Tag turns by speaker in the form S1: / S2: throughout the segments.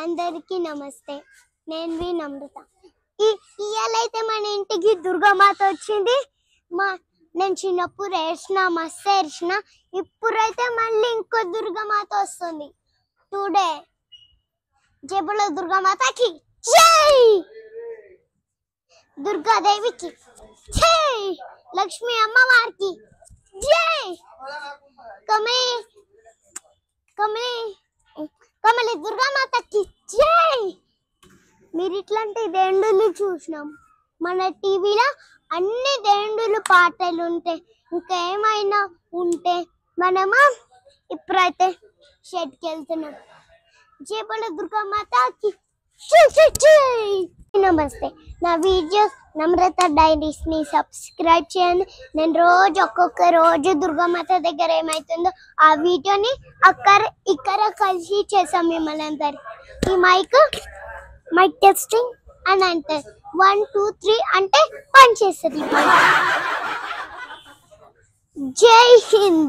S1: అందరికీ నమస్తే నేను వి నమ్రత ఈ ఇయ్యాలైతే మన ఇంటికి దుర్గామాత వచ్చింది మా నేను చిన్నప్పుడు ఏడ్చిన మస్తు ఏడ్చిన ఇప్పుడైతే మళ్ళీ ఇంకో దుర్గామాత వస్తుంది టుడే జేబుల దుర్గామాతకి జై దుర్గాదేవికి జై లక్ష్మీ అమ్మవారికి జై కమలి కమలి కమలి దుర్గామాతకి జై మీరు ఇట్లాంటి దేండులు చూసినాం మన టీవీలో అన్ని దేండులు పాటలు ఉంటాయి ఇంకా ఏమైనా ఉంటే మనము ఇప్పుడైతే షెడ్కి వెళ్తున్నాం జేబుల దుర్గామాతకి జై జై జై నమస్తే నా వీడియోస్ నమ్రత డైరీస్ ని సబ్స్క్రైబ్ చేయండి నేను రోజు ఒక్కొక్క రోజు దుర్గామాత దగ్గర ఏమైతుందో ఆ వీడియోని అక్కడ ఇక్కడ కలిసి చేసాం మిమ్మల్ని అందరి ఈ మైక్ మైక్ టెస్టింగ్ అని అంటారు వన్ టూ త్రీ అంటే పని చేస్తుంది ఈ mic. జై హింద్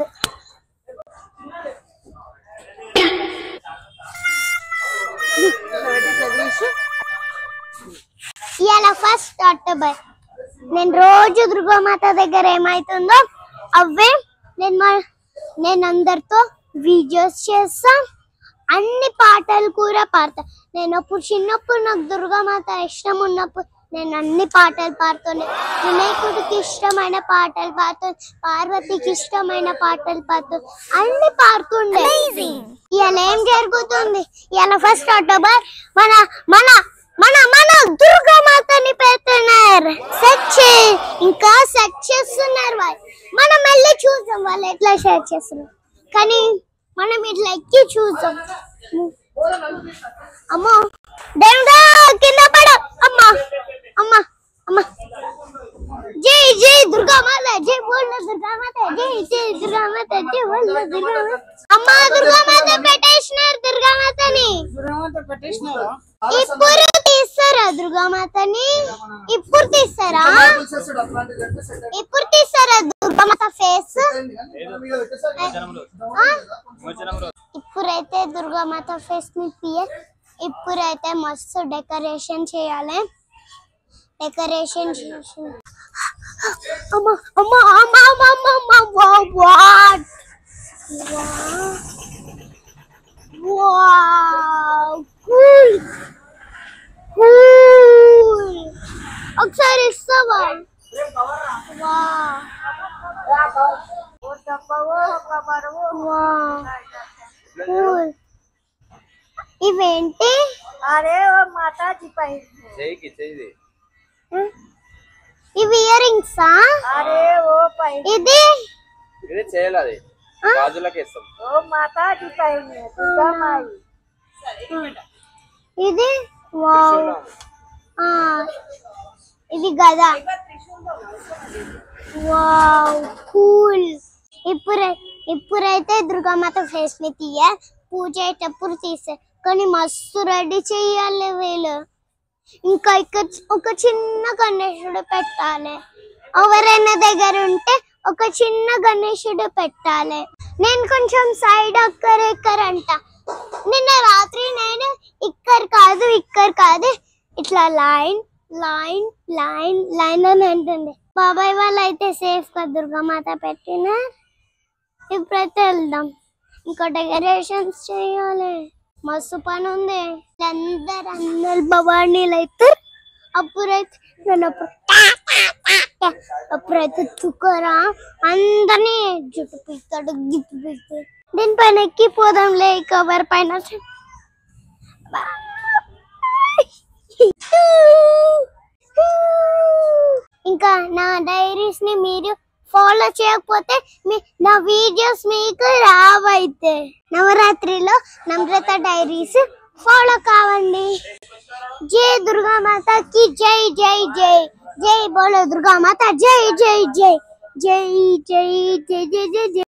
S1: ఇవాళ ఫస్ట్ అక్టోబర్ నేను రోజు దుర్గామాత దగ్గర ఏమైతుందో అవే నేను మా నేను అందరితో వీడియోస్ చేస్తా అన్ని పాటలు కూడా పాడతా నేను అప్పుడు చిన్నప్పుడు నాకు దుర్గామాత ఇష్టం ఉన్నప్పుడు నేను అన్ని పాటలు పాడుతాను వినాయకుడికి ఇష్టమైన పాటలు పాడుతాను పార్వతికి ఇష్టమైన పాటలు పాడుతాను అన్ని పాడుతుండే ఇవాళ ఏం జరుగుతుంది ఇవాళ ఫస్ట్ అక్టోబర్ మన మన మన మన దుర్గామాతని పెడుతున్నారు సెట్ చే ఇంకా సెట్ చేస్తున్నారు వాళ్ళు మనం వెళ్ళి చూద్దాం వాళ్ళు ఎట్లా సెట్ చేస్తున్నారు కానీ మనం ఇట్లా ఎక్కి చూద్దాం అమ్మో దేవుడా కింద పడ అమ్మా అమ్మా అమ్మా జై జై దుర్గామాత జై బోల్ దుర్గామాత జై జై దుర్గామాత జై బోల్ దుర్గామాత అమ్మా దుర్గామాత పెట్టేసినారు దుర్గామాతని
S2: దుర్గామాత పెట్టేసినారా
S1: ఇప్పుడు తీస్తారా దుర్గామాతని ఇప్పుడు తీస్తారా
S2: తీసేసాడు అట్లాంటిది అంటే సెట్
S1: ఇప్పుడు తీస్తారా దుర్గామాత ఫేస్
S2: అయింది కానీ మీద పెట్టేసారు
S1: ఇప్పుడైతే దుర్గామాత ఫేస్ ని తీయ ఇప్పుడైతే మస్తు డెకరేషన్ చేయాలి డెకరేషన్ చేసి అమ్మా అమ్మా అమ్మా అమ్మా అమ్మా అమ్మా వా వాట్ వావ్ కూల్ కూల్ ఒకసారి ఇస్తావా వా కూల్ ఇవేంటి
S3: అరే ఓ మాతాజీ పై
S4: చేయికి చేయి
S1: ఇవి ఇయర్ రింగ్స్
S3: అరే ఓ పై
S1: ఇది
S4: ఇది చేయాలి అది గాజులకి ఇస్తాం
S3: ఓ మాతాజీ పై దుర్గామాయి
S1: ఇది వావ్ ఆ, ఇది గదా వావ్ కూల్ ఇప్పుడు ఇప్పుడైతే దుర్గామాత ఫేస్ ని తీయ పూజ అయ్యేటప్పుడు తీసే కానీ మస్తు రెడీ చెయ్యాలి వీళ్ళు ఇంకా ఇక్కడ ఒక చిన్న గణేశుడు పెట్టాలి ఎవరైనా దగ్గర ఉంటే ఒక చిన్న గణేశుడు పెట్టాలి నేను కొంచెం సైడ్ అక్కర ఇక్కడ అంట నిన్న రాత్రి నేను ఇక్కడ కాదు ఇక్కడ కాదు ఇట్లా లైన్ లైన్ లైన్ లైన్ అని అంటుంది బాబాయ్ వాళ్ళు అయితే సేఫ్ గా దుర్గామాత పెట్టిన ఇప్పుడైతే వెళ్దాం ఇంకా డెకరేషన్స్ చేయాలి మస్తు పని ఉంది అందరు అందరు భవానీలు అయితే అప్పుడైతే నేను అప్పుడు టా, టా, టా, టా. అప్పుడైతే చుక్కరా అందరినీ జుట్టు పీస్తాడు గిట్టు పీస్తాడు దీనిపైన ఎక్కిపోదాం లే కవర్ పైన ఇంకా నా డైరీస్ ని మీరు ఫాలో చేయకపోతే మీ నా వీడియోస్ మీకు రావైతే నవరాత్రిలో నమ్రత డైరీస్ ఫాలో కావండి జై దుర్గామాత కి జై జై జై జై బోలో దుర్గామాత జై జై జై జై జై జై జై జై జై